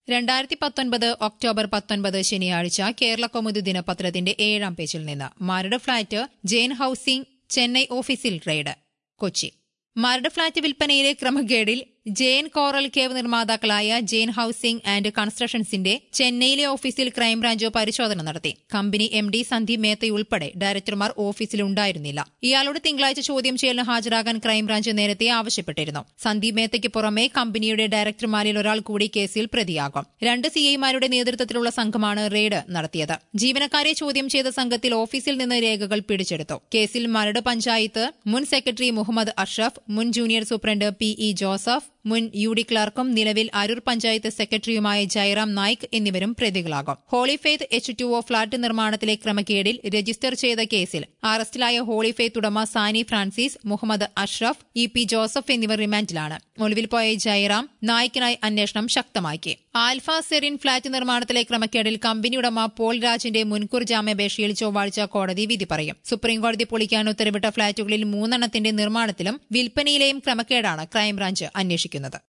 രണ്ടായിരത്തി പത്തൊൻപത് ഒക്ടോബർ പത്തൊൻപത് ശനിയാഴ്ച കേരള കൗമുദി ദിനപത്രത്തിന്റെ ഏഴാം പേജിൽ നിന്ന് മരട് ഫ്ളാറ്റ് ജെയിൻ ഹൌസിംഗ് ചെന്നൈ ഓഫീസിൽ റെയ്ഡ് കൊച്ചി മരട് ഫ്ളാറ്റ് വിൽപ്പനയിലെ ക്രമക്കേടിൽ ജെയിൻ കോറൽ കേവ് നിർമ്മാതാക്കളായ ജെയിൻ ഹൌസിംഗ് ആൻഡ് കൺസ്ട്രക്ഷൻസിന്റെ ചെന്നൈയിലെ ഓഫീസിൽ ക്രൈംബ്രാഞ്ച് പരിശോധന നടത്തി കമ്പനി എം ഡി സന്ദീപ് മേത്തയുൾപ്പെടെ ഡയറക്ടർമാർ ഓഫീസിൽ ഉണ്ടായിരുന്നില്ല ഇയാളോട് തിങ്കളാഴ്ച ചോദ്യം ചെയ്യലിന് ഹാജരാകാൻ ക്രൈംബ്രാഞ്ച് നേരത്തെ ആവശ്യപ്പെട്ടിരുന്നു സന്ദീപ് മേത്തയ്ക്ക് പുറമെ കമ്പനിയുടെ ഡയറക്ടർമാരിൽ ഒരാൾ കൂടി കേസിൽ പ്രതിയാകും രണ്ട് സിഐമാരുടെ നേതൃത്വത്തിലുള്ള സംഘമാണ് റെയ്ഡ് നടത്തിയത് ജീവനക്കാരെ ചോദ്യം ചെയ്ത സംഘത്തിൽ ഓഫീസിൽ നിന്ന് രേഖകൾ പിടിച്ചെടുത്തു കേസിൽ മരട് പഞ്ചായത്ത് മുൻ സെക്രട്ടറി മുഹമ്മദ് അഷ്റഫ് മുൻ junior superintendent P E Joseph മുൻ യു ഡി ക്ലർക്കും നിലവിൽ അരൂർ പഞ്ചായത്ത് സെക്രട്ടറിയുമായ ജയറാം നായിക് എന്നിവരും പ്രതികളാകും Holy Faith H two O flat നിർമ്മാണത്തിലെ ക്രമക്കേടിൽ രജിസ്റ്റർ ചെയ്ത കേസിൽ അറസ്റ്റിലായ ഹോളി ഫെയ്ത്ത് ഉടമ സാനി ഫ്രാൻസിസ് മുഹമ്മദ് അഷ്റഫ് ഇ പി ജോസഫ് എന്നിവർ റിമാൻഡിലാണ് ഒളിവിൽ പോയ ജയറാം നായിക്കിനായി അന്വേഷണം ശക്തമാക്കി ആൽഫ സെറിൻ ഫ്ളാറ്റ് നിർമ്മാണത്തിലെ ക്രമക്കേടിൽ കമ്പനി ഉടമ പോൾ രാജിന്റെ മുൻകൂർ ജാമ്യാപേക്ഷയിൽ ചൊവ്വാഴ്ച കോടതി വിധി പറയും സുപ്രീംകോടതി പൊളിക്കാൻ ഉത്തരവിട്ട ഫ്ളാറ്റുകളിൽ മൂന്നെണ്ണത്തിന്റെ നിർമ്മാണത്തിലും വിൽപ്പനയിലെയും ക്രമക്കേടാണ് ക്രൈംബ്രാഞ്ച് അന്വേഷിക്കുന്നത്